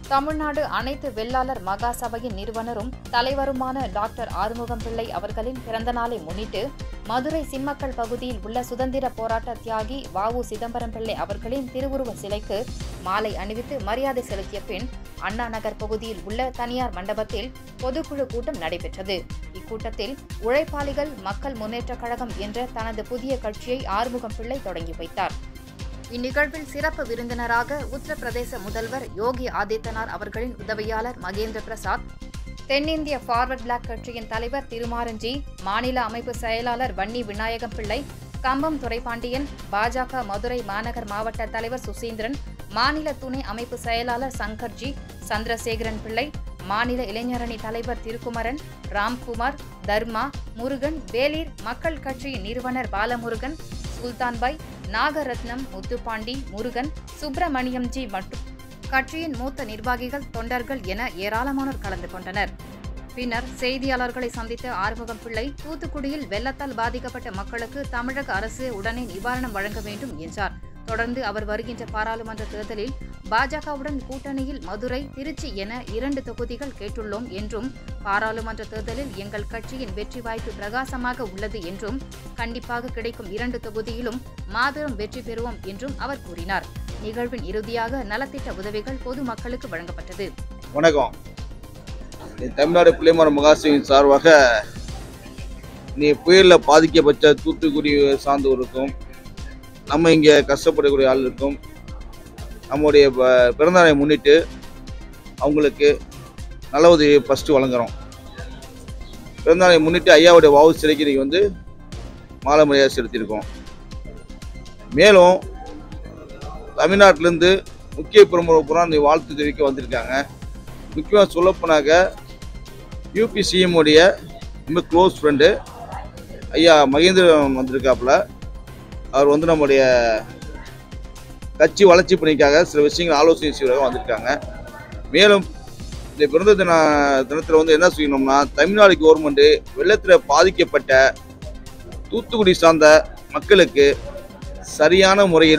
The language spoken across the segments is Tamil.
தமிழ்நாடு அனைத்து வெள்ளாளர் மகாசபையின் நிறுவனரும் தலைவருமான டாக்டர் ஆறுமுகம் பிள்ளை அவர்களின் பிறந்த நாளை முன்னிட்டு மதுரை சிம்மக்கல் பகுதியில் உள்ள சுதந்திர போராட்ட தியாகி வஉ சிதம்பரம் பிள்ளை அவர்களின் திருவுருவ சிலைக்கு மாலை அணிவித்து மரியாதை செலுத்திய பின் அண்ணா நகர் பகுதியில் உள்ள தனியார் மண்டபத்தில் பொதுக்குழு கூட்டம் நடைபெற்றது இக்கூட்டத்தில் உழைப்பாளிகள் மக்கள் முன்னேற்றக் கழகம் என்ற தனது புதிய கட்சியை ஆறுமுகம் பிள்ளை தொடங்கி வைத்தார் இந்நிகழ்வில் சிறப்பு விருந்தினராக உத்தரப்பிரதேச முதல்வர் யோகி ஆதித்யநாத் அவர்களின் உதவியாளர் மகேந்திர பிரசாத் தென்னிந்திய ஃபார்வர்ட் பிளாக் கட்சியின் தலைவர் திருமாரஞ்சி மாநில அமைப்பு செயலாளர் வன்னி விநாயகம் பிள்ளை கம்பம் துரைபாண்டியன் பாஜக மதுரை மாநகர் மாவட்ட தலைவர் சுசீந்திரன் மாநில துணை அமைப்பு செயலாளர் சங்கர்ஜி சந்திரசேகரன் பிள்ளை மாநில இளைஞரணி தலைவர் திருக்குமரன் ராம்குமார் தர்மா முருகன் வேலீர் மக்கள் கட்சியின் நிறுவனர் பாலமுருகன் சுல்தான்பாய் நாகரத்னம் முத்துப்பாண்டி முருகன் சுப்பிரமணியம்ஜி மற்றும் கட்சியின் மூத்த நிர்வாகிகள் தொண்டர்கள் என ஏராளமானோர் கலந்து கொண்டனர் பின்னர் செய்தியாளர்களை சந்தித்த ஆறுமுகம் பிள்ளை தூத்துக்குடியில் வெள்ளத்தால் பாதிக்கப்பட்ட மக்களுக்கு தமிழக அரசு உடனே நிவாரணம் வழங்க வேண்டும் என்றார் தொடர்ந்து அவர் வருகின்ற பாராளுமன்ற தேர்தலில் பாஜகவுடன் கூட்டணியில் மதுரை திருச்சி என இரண்டு தொகுதிகள் கேட்டுள்ளோம் என்றும் பாராளுமன்ற தேர்தலில் எங்கள் கட்சியின் வெற்றி வாய்ப்பு பிரகாசமாக உள்ளது என்றும் கண்டிப்பாக கிடைக்கும் இரண்டு தொகுதியிலும் மாபெரும் வெற்றி பெறுவோம் என்றும் அவர் கூறினார் நிகழ்வின் இறுதியாக நலத்திட்ட உதவிகள் பொதுமக்களுக்கு வழங்கப்பட்டது வணக்கம் நீ தமிழ்நாடு பிள்ளைமரம் மகாசிவின் சார்பாக நீ புயலில் பாதிக்கப்பட்ட தூத்துக்குடி சார்ந்தவருக்கும் நம்ம இங்கே கஷ்டப்படக்கூடிய ஆள் இருக்கும் நம்முடைய ப- பிறந்தநாளை முன்னிட்டு அவங்களுக்கு நல்ல உதவி ஃபஸ்ட்டு வழங்குறோம் பிறந்தநாளை முன்னிட்டு ஐயாவுடைய வாவு சிலைக்கு இன்னைக்கு வந்து மாலை மரியாதை செலுத்தியிருக்கோம் மேலும் தமிழ்நாட்டிலேருந்து முக்கிய பிரமுகர் பூரா இந்த வாழ்த்து தெரிவிக்க வந்திருக்காங்க முக்கியமாக சொல்லப்போனாக்க யூபி சிஎம் உடைய ரொம்ப க்ளோஸ் ஃப்ரெண்டு ஐயா மகேந்திரன் வந்திருக்காப்புல அவர் வந்து நம்முடைய கட்சி வளர்ச்சி பணிக்காக சில விஷயங்கள் ஆலோசனை செய்வதாக வந்திருக்காங்க மேலும் இந்த பிறந்த தின தினத்தில் வந்து என்ன செய்யணும்னா தமிழ்நாடு கவர்மெண்ட்டு வெள்ளத்தில் பாதிக்கப்பட்ட தூத்துக்குடி சார்ந்த மக்களுக்கு சரியான முறையில்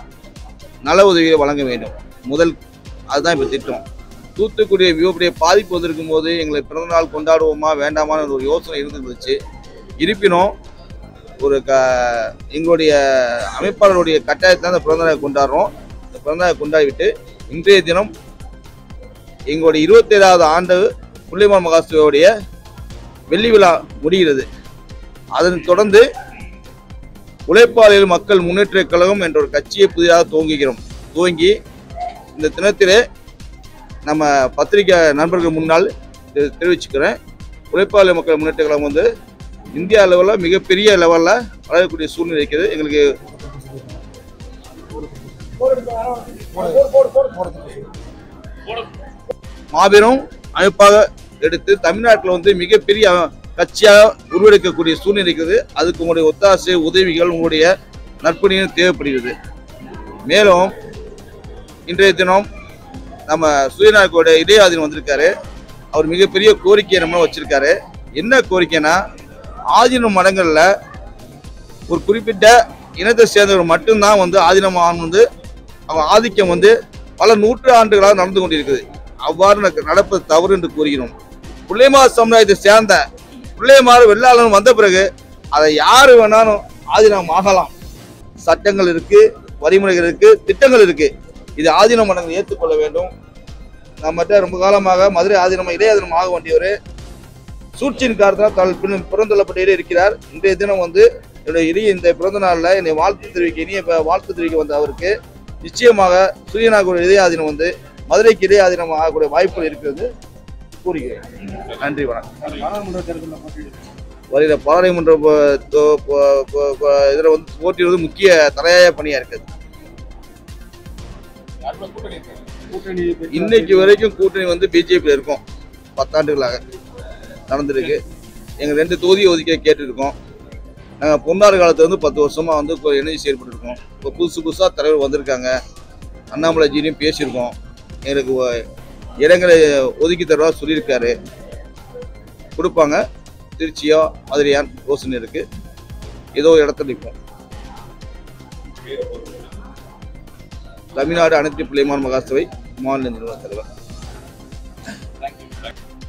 நல உதவியை வழங்க வேண்டும் முதல் அதுதான் இப்போ திட்டம் தூத்துக்குடி மிகப்பெரிய பாதிப்பு வந்திருக்கும் போது எங்களை பிறந்தநாள் கொண்டாடுவோமா வேண்டாமான்னு ஒரு யோசனை இருந்துருந்துச்சு இருப்பினும் ஒரு க எங்களுடைய அமைப்பாளருடைய கட்டாயத்தை அந்த பிறந்தநாளை கொண்டாடுறோம் இந்த பிறந்தநாளை கொண்டாடிவிட்டு இன்றைய தினம் எங்களுடைய இருபத்தேழாவது ஆண்டு புள்ளிமான் மகாஸ்துவோடைய வெள்ளி விழா முடிகிறது அதன் தொடர்ந்து உழைப்பாளிகள் மக்கள் முன்னேற்ற கழகம் என்ற ஒரு கட்சியை புதிதாக துவங்குகிறோம் துவங்கி இந்த தினத்திலே நம்ம பத்திரிகை நண்பர்கள் முன்னால் இது தெரிவிச்சுக்கிறேன் உழைப்பாளர் மக்கள் முன்னேற்ற கழகம் வந்து இந்தியா லெவலில் மிகப்பெரிய லெவலில் வளரக்கூடிய சூழ்நிலை இருக்கிறது எங்களுக்கு மாபெரும் அமைப்பாக எடுத்து தமிழ்நாட்டில் வந்து மிகப்பெரிய கட்சியாக உருவெடுக்கக்கூடிய சூழ்நிலை இருக்குது அதுக்கு உங்களுடைய ஒத்தாசை உதவிகள் உங்களுடைய நற்பணியும் தேவைப்படுகிறது மேலும் இன்றைய தினம் நம்ம சூரியநாயக்கோட இடையாதீனம் வந்திருக்காரு அவர் மிகப்பெரிய கோரிக்கையை நம்ம வச்சிருக்காரு என்ன கோரிக்கைனா ஆதீனம் மடங்களில் ஒரு குறிப்பிட்ட இனத்தை சேர்ந்தவர் மட்டும்தான் வந்து ஆதீனம் ஆண் வந்து அவன் ஆதிக்கம் வந்து பல நூற்று ஆண்டுகளாக நடந்து கொண்டிருக்குது அவ்வாறு நட- நடப்பது தவறு என்று கூறுகிறோம் பிள்ளைமார் சமுதாயத்தை சேர்ந்த பிள்ளைமார் வெள்ளாளன் வந்த பிறகு அதை யாரு வேணாலும் ஆதீனம் ஆகலாம் சட்டங்கள் இருக்கு வரிமுறைகள் இருக்கு திட்டங்கள் இருக்கு இது ஆதீன மன்னர்கள் ஏற்றுக்கொள்ள வேண்டும் நம்மகிட்ட ரொம்ப காலமாக மதுரை ஆதீனம் இடையாதீனம் ஆக வேண்டியவர் சூழ்ச்சியின் காரணத்தால் தன் பின் பிறந்தள்ளப்பட்டே இருக்கிறார் இன்றைய தினம் வந்து என்னுடைய இனிய இந்த பிறந்த நாளில் என்னை வாழ்த்து தெரிவிக்க இனிய ப- வாழ்த்து தெரிவிக்க வந்த அவருக்கு நிச்சயமாக சூரியநாகூர் இடையாதீனம் வந்து மதுரைக்கு இடையாதீனம் ஆகக்கூடிய வாய்ப்புகள் இருக்கிறது கூறுகிறேன் நன்றி வணக்கம் வருகிற பாராளுமன்ற இதில் வந்து போட்டியிடுவது முக்கிய தலையாய பணியாக இருக்குது இன்னைக்கு வரைக்கும் கூட்டணி வந்து பிஜேபியில் இருக்கும் பத்தாண்டுகளாக நடந்திருக்கு எங்கள் ரெண்டு தொகுதி ஒதுக்க கேட்டுருக்கோம் நாங்கள் பொன்னாறு காலத்துல இருந்து பத்து வருஷமாக வந்து இப்போ இணைஞ்சு செயல்பட்டுருக்கோம் இப்போ புதுசு புதுசாக தலைவர் வந்திருக்காங்க அண்ணாமலைஜியும் பேசியிருக்கோம் எங்களுக்கு ஒ- இடங்களை ஒதுக்கி தருவா சொல்லியிருக்காரு கொடுப்பாங்க திருச்சியோ மதுரையான் யோசனை இருக்கு ஏதோ ஒரு இடத்துல நிற்போம் தமிழ்நாடு அனைத்து பிள்ளைமான் மகாசபை மாநில நிறுவன தலைவர் நன்றி